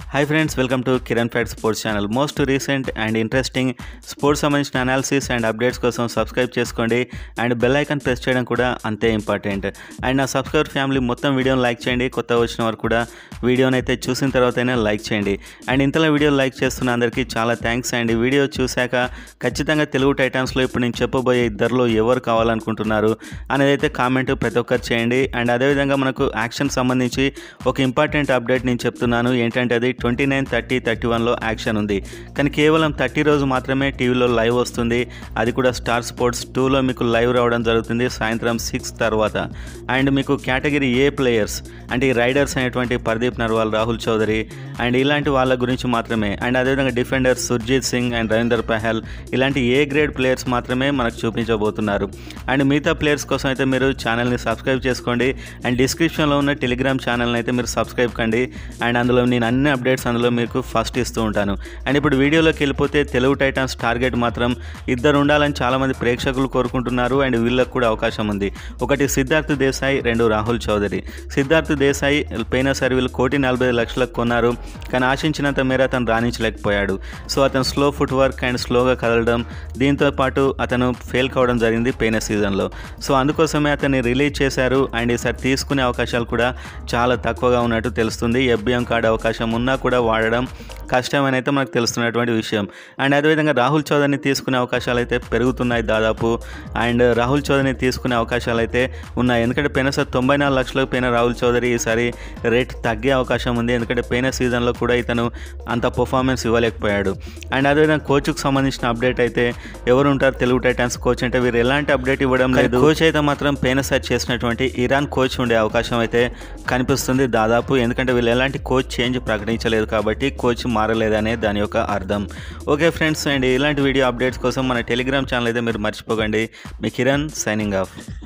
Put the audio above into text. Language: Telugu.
hi friends welcome to Kiran fat sports channel most recent and interesting sports సంబంధించిన అనాలిసిస్ అండ్ అప్డేట్స్ కోసం సబ్స్క్రైబ్ చేసుకోండి అండ్ బెల్ ఐకాన్ ప్రెస్ చేయడం కూడా అంతే ఇంపార్టెంట్ అండ్ నా సబ్స్క్రైబర్ ఫ్యామిలీ మొత్తం వీడియోని లైక్ చేయండి కొత్త వచ్చిన వారు కూడా వీడియోని అయితే చూసిన తర్వాతైనా లైక్ చేయండి అండ్ ఇంతలో వీడియో లైక్ చేస్తున్న అందరికీ చాలా థ్యాంక్స్ అండ్ ఈ వీడియో చూశాక ఖచ్చితంగా తెలుగు టైటాన్స్లో ఇప్పుడు నేను చెప్పబోయే ఇద్దరిలో ఎవరు కావాలనుకుంటున్నారు అనేది అయితే కామెంట్ ప్రతి ఒక్కరు చేయండి అండ్ అదేవిధంగా మనకు యాక్షన్ సంబంధించి ఒక ఇంపార్టెంట్ అప్డేట్ నేను చెప్తున్నాను ఏంటంటే అది ట్వంటీ నైన్ థర్టీ థర్టీ వన్లో యాక్షన్ ఉంది కానీ కేవలం థర్టీ రోజు మాత్రమే టీవీలో లైవ్ వస్తుంది అది కూడా స్టార్ స్పోర్ట్స్ టూలో మీకు లైవ్ రావడం జరుగుతుంది సాయంత్రం సిక్స్ తర్వాత అండ్ మీకు కేటగిరీ ఏ ప్లేయర్స్ అంటే ఈ రైడర్స్ అనేటువంటి పర్దీప్ నర్వాల్ రాహుల్ చౌదరి అండ్ ఇలాంటి వాళ్ళ గురించి మాత్రమే అండ్ అదేవిధంగా డిఫెండర్ సుర్జీత్ సింగ్ అండ్ రవీందర్ పహల్ ఇలాంటి ఏ గ్రేడ్ ప్లేయర్స్ మాత్రమే మనకు చూపించబోతున్నారు అండ్ మిగతా ప్లేయర్స్ కోసం అయితే మీరు ఛానల్ని సబ్స్క్రైబ్ చేసుకోండి అండ్ డిస్క్రిప్షన్లో ఉన్న టెలిగ్రామ్ ఛానల్ని అయితే మీరు సబ్స్క్రైబ్ కండి అండ్ అందులో నేను అన్ని అప్డేట్స్ అందులో మీకు ఫస్ట్ ఇస్తూ ఉంటాను అండ్ ఇప్పుడు వీడియోలోకి వెళ్ళిపోతే తెలుగు టైటాన్స్ టార్గెట్ మాత్రం ఇద్దరు ఉండాలని చాలామంది ప్రేక్షకులు కోరుకుంటున్నారు అండ్ వీళ్ళకు కూడా అవకాశం ఉంది ఒకటి సిద్ధార్థ్ దేశాయ్ రెండు రాహుల్ చౌదరి సిద్ధార్థ్ దేశాయ్ పోయినసారి వీళ్ళు కోటి నలభై ఐదు లక్షలకు కొన్నారు కానీ ఆశించినంత మేర అతను రాణించలేకపోయాడు సో అతను స్లో ఫుట్ వర్క్ అండ్ స్లోగా కదలడం దీంతో పాటు అతను ఫెయిల్ కావడం జరిగింది పోయిన సీజన్లో సో అందుకోసమే అతన్ని రిలీజ్ చేశారు అండ్ ఈసారి తీసుకునే అవకాశాలు కూడా చాలా తక్కువగా ఉన్నట్టు తెలుస్తుంది ఎఫ్బిఎం కార్డు అవకాశం ఉన్నా కూడా వాడడం కష్టమని అయితే మనకు తెలుస్తున్నటువంటి విషయం అండ్ అదేవిధంగా రాహుల్ చౌదరిని తీసుకునే అవకాశాలు అయితే పెరుగుతున్నాయి దాదాపు అండ్ రాహుల్ చౌదరిని తీసుకునే అవకాశాలు అయితే ఉన్నాయి ఎందుకంటే పోయినసారి తొంభై నాలుగు లక్షలకు పోయిన రాహుల్ చౌదరి ఈసారి రేట్ తగ్గే అవకాశం ఉంది ఎందుకంటే పోయిన సీజన్లో కూడా ఇతను అంత పర్ఫార్మెన్స్ ఇవ్వలేకపోయాడు అండ్ అదేవిధంగా కోచ్కు సంబంధించిన అప్డేట్ అయితే ఎవరు ఉంటారు తెలుగు టైటాన్స్ కోచ్ అంటే వీరు ఎలాంటి అప్డేట్ ఇవ్వడం లేదు కోచ్ అయితే మాత్రం పోయినసారి చేసినటువంటి ఇరాన్ కోచ్ ఉండే అవకాశం అయితే కనిపిస్తుంది దాదాపు ఎందుకంటే వీళ్ళు ఎలాంటి కోచ్ చేంజ్ ప్రకటించలేదు కాబట్టి కోచ్ మారలేదనే దాని యొక్క అర్థం ఓకే ఫ్రెండ్స్ అండ్ ఇలాంటి వీడియో అప్డేట్స్ కోసం మన టెలిగ్రామ్ ఛానల్ అయితే మీరు మర్చిపోకండి మీ కిరణ్ సైనింగ్ ఆఫ్